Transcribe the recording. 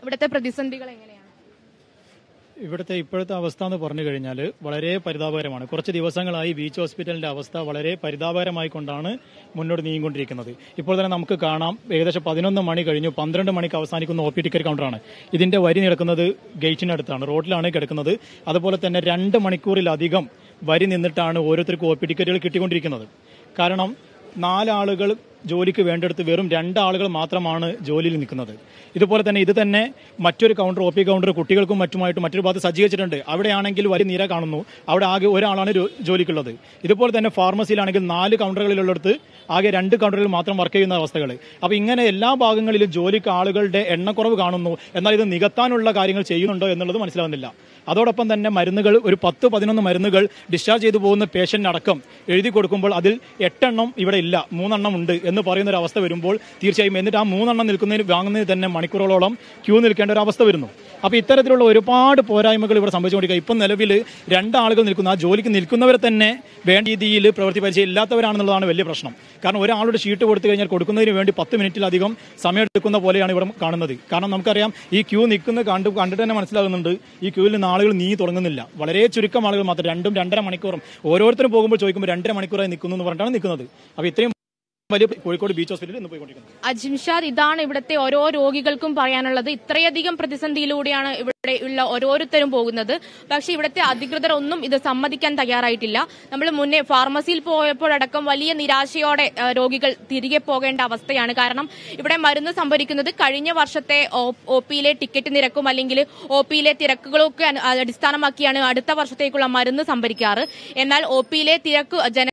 ഇവിടുത്തെ പ്രതിസന്ധികൾ എങ്ങനെയാണ് ഇവിടുത്തെ ഇപ്പോഴത്തെ അവസ്ഥ എന്ന് പറഞ്ഞു കഴിഞ്ഞാൽ വളരെ പരിതാപകരമാണ് കുറച്ച് ദിവസങ്ങളായി ബീച്ച് ഹോസ്പിറ്റലിന്റെ അവസ്ഥ വളരെ പരിതാപകരമായി കൊണ്ടാണ് മുന്നോട്ട് നീങ്ങിക്കൊണ്ടിരിക്കുന്നത് ഇപ്പോൾ തന്നെ നമുക്ക് കാണാം ഏകദേശം പതിനൊന്ന് മണി കഴിഞ്ഞു പന്ത്രണ്ട് മണിക്ക് അവസാനിക്കുന്ന ഒ പി ടിക്കറ്റ് കൗണ്ടറാണ് ഇതിന്റെ വരി നിൽക്കുന്നത് ഗേറ്റിനടുത്താണ് റോഡിലാണ് കിടക്കുന്നത് അതുപോലെ തന്നെ രണ്ട് മണിക്കൂറിലധികം വരി നിന്നിട്ടാണ് ഓരോരുത്തർക്കും ഒ പി ടിക്കറ്റുകൾ കിട്ടിക്കൊണ്ടിരിക്കുന്നത് കാരണം നാലാളുകൾ ജോലിക്ക് വേണ്ടെടുത്ത് വെറും രണ്ടാളുകൾ മാത്രമാണ് ജോലിയിൽ നിൽക്കുന്നത് ഇതുപോലെ തന്നെ ഇത് തന്നെ മറ്റൊരു കൗണ്ടർ ഒ പി കൗണ്ടർ കുട്ടികൾക്കും മറ്റുമായിട്ട് മറ്റൊരു ഭാഗത്ത് സജ്ജീകരിച്ചിട്ടുണ്ട് അവിടെയാണെങ്കിൽ വരി നിര കാണുന്നു അവിടെ ആകെ ഒരാളാണ് ജോ- ജോലിക്കുള്ളത് ഇതുപോലെ തന്നെ ഫാർമസിയിലാണെങ്കിൽ നാല് കൗണ്ടറുകളിലുള്ളിടത്ത് ആകെ രണ്ട് കൗണ്ടറുകളിൽ മാത്രം വർക്ക് ചെയ്യുന്ന അവസ്ഥകൾ അപ്പോൾ ഇങ്ങനെ എല്ലാ ഭാഗങ്ങളിലും ജോലിക്ക് ആളുകളുടെ എണ്ണക്കുറവ് കാണുന്നു എന്നാൽ ഇത് നികത്താനുള്ള കാര്യങ്ങൾ ചെയ്യുന്നുണ്ടോ എന്നുള്ളത് മനസ്സിലാവുന്നില്ല അതോടൊപ്പം തന്നെ മരുന്നുകൾ ഒരു പത്ത് പതിനൊന്ന് മരുന്നുകൾ ഡിസ്ചാർജ് ചെയ്തു പോകുന്ന പേഷ്യന്റ് അടക്കം എഴുതി കൊടുക്കുമ്പോൾ അതിൽ എട്ടെണ്ണം ഇവിടെ ഇല്ല മൂന്നെണ്ണം ഉണ്ട് എന്ന് പറയുന്ന ഒരു അവസ്ഥ വരുമ്പോൾ തീർച്ചയായും എന്നിട്ട് ആ മൂന്നെണ്ണം നിൽക്കുന്നതിന് വാങ്ങുന്നതിന് തന്നെ മണിക്കൂറുകളോളം ക്യൂ നിൽക്കേണ്ട ഒരു അവസ്ഥ വരുന്നു അപ്പോൾ ഇത്തരത്തിലുള്ള ഒരുപാട് പോരായ്മകൾ ഇവിടെ സംഭവിച്ചുകൊണ്ടിരിക്കുക ഇപ്പം നിലവിൽ രണ്ടാളുകൾ നിൽക്കുന്ന ആ ജോലിക്ക് നിൽക്കുന്നവരെ തന്നെ വേണ്ട രീതിയിൽ പ്രവൃത്തി പരിചയം ഇല്ലാത്തവരാണെന്നുള്ളതാണ് വലിയ പ്രശ്നം കാരണം ഒരാളുടെ ഷീട്ട് കൊടുത്തു കഴിഞ്ഞാൽ കൊടുക്കുന്നതിന് വേണ്ടി പത്ത് മിനിറ്റിലധികം സമയം എടുക്കുന്ന പോലെയാണ് ഇവിടെ കാണുന്നത് കാരണം നമുക്കറിയാം ഈ ക്യൂ നിൽക്കുന്ന കണ്ട് കണ്ടിട്ട് തന്നെ മനസ്സിലാകുന്നുണ്ട് ഈ ക്യൂവിൽ നിന്ന് ആളുകൾ നീ തുടങ്ങുന്നില്ല വളരെ ചുരുക്കം ആളുകൾ മാത്രം രണ്ടും രണ്ടര മണിക്കൂറും ഓരോരുത്തരും പോകുമ്പോൾ ചോദിക്കുമ്പോൾ രണ്ടര മണിക്കൂറായി നിൽക്കുന്നു എന്ന് പറഞ്ഞിട്ടാണ് നിൽക്കുന്നത് അപ്പോൾ ഇത്രയും വലിയ കോഴിക്കോട് ബീച്ച് ഹോസ്പിറ്റലിൽ ഇന്ന് പോയിക്കൊണ്ടിരിക്കുന്നത് അജിംഷാദ് ഇതാണ് ഇവിടുത്തെ ഓരോ രോഗികൾക്കും പറയാനുള്ളത് ഇത്രയധികം പ്രതിസന്ധിയിലൂടെയാണ് ഇവിടെ ഉള്ള ഓരോരുത്തരും പോകുന്നത് പക്ഷെ ഇവിടുത്തെ അധികൃതർ ഒന്നും ഇത് സമ്മതിക്കാൻ തയ്യാറായിട്ടില്ല നമ്മൾ മുന്നേ ഫാർമസിയിൽ പോയപ്പോഴടക്കം വലിയ നിരാശയോടെ ആ, രോഗികൾ തിരികെ പോകേണ്ട അവസ്ഥയാണ് കാരണം ഇവിടെ മരുന്ന് സംഭരിക്കുന്നത് കഴിഞ്ഞ വർഷത്തെ ഒ പിയിലെ ടിക്കറ്റ് നിരക്കും അല്ലെങ്കിൽ ഒ പിയിലെ തിരക്കുകളൊക്കെ അനു- അടിസ്ഥാനമാക്കിയാണ് അടുത്ത വർഷത്തേക്കുള്ള മരുന്ന് സംഭരിക്കാറ് എന്നാൽ ഒ പിയിലെ തിരക്ക് ജന